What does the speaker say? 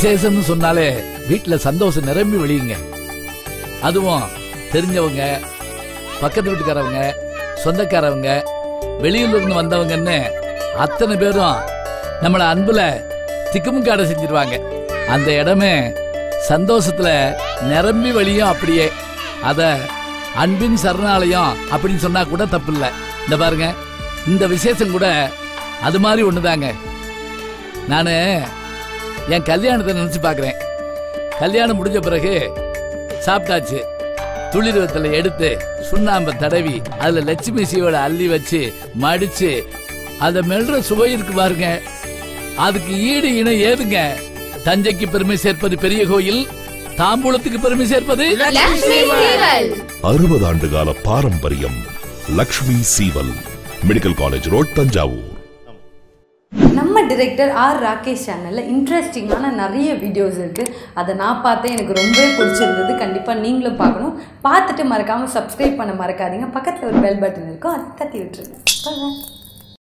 விசேஷம்னு சொன்னாலே வீட்டுல சந்தோஷம் நிரம்பி வெளியுங்க அதுவும் தெரிஞ்சவங்க பக்கத்து வீட்டுக்காரவங்க சொந்தக்காரவங்க வெளியூர்ல இருந்து வந்தவங்கன்னு அத்தனை பேரும் நம்மள அன்புல திக்குமுக்காட செஞ்சிருவாங்க அந்த இடமே சந்தோஷத்துல நிரம்பி வழியும் அப்படியே அத அன்பின் சரணாலயம் அப்படின்னு சொன்னா கூட தப்பு இல்ல இந்த பாருங்க இந்த விசேஷம் கூட அது மாதிரி ஒண்ணுதாங்க நானு என் கல்யாணத்தை நினைச்சு பார்க்கிறேன் கல்யாணம் முடிஞ்ச பிறகு சாப்பிட்டாச்சு துளிர்வத்துல எடுத்து சுண்ணாம்பை தடவி அதுல லட்சுமி சீவோட அள்ளி வச்சு மடிச்சு அதை மெல்ற சுவை இருக்கு பாருங்க அதுக்கு ஈடு இணை ஏதுங்க தஞ்சைக்கு பெருமை சேர்ப்பது பெரிய கோயில் தாம்பூலத்துக்கு பெருமை சேர்ப்பது லக்ஷ்மி சீவல் அறுபது ஆண்டு கால பாரம்பரியம் Lakshmi Seeval medical college road Thanjavur நம்ம டிரெக்டர் ஆர் ராகேஷ் சேனலில் இன்ட்ரெஸ்டிங்கான நிறைய வீடியோஸ் இருக்குது அதை நான் பார்த்தேன் எனக்கு ரொம்பவே பிடிச்சிருந்தது கண்டிப்பாக நீங்களும் பார்க்கணும் பார்த்துட்டு மறக்காமல் சப்ஸ்கிரைப் பண்ண மறக்காதீங்க பக்கத்தில் ஒரு பெல் பட்டன் இருக்கும் அதை தட்டி விட்டுருங்க Bye bye.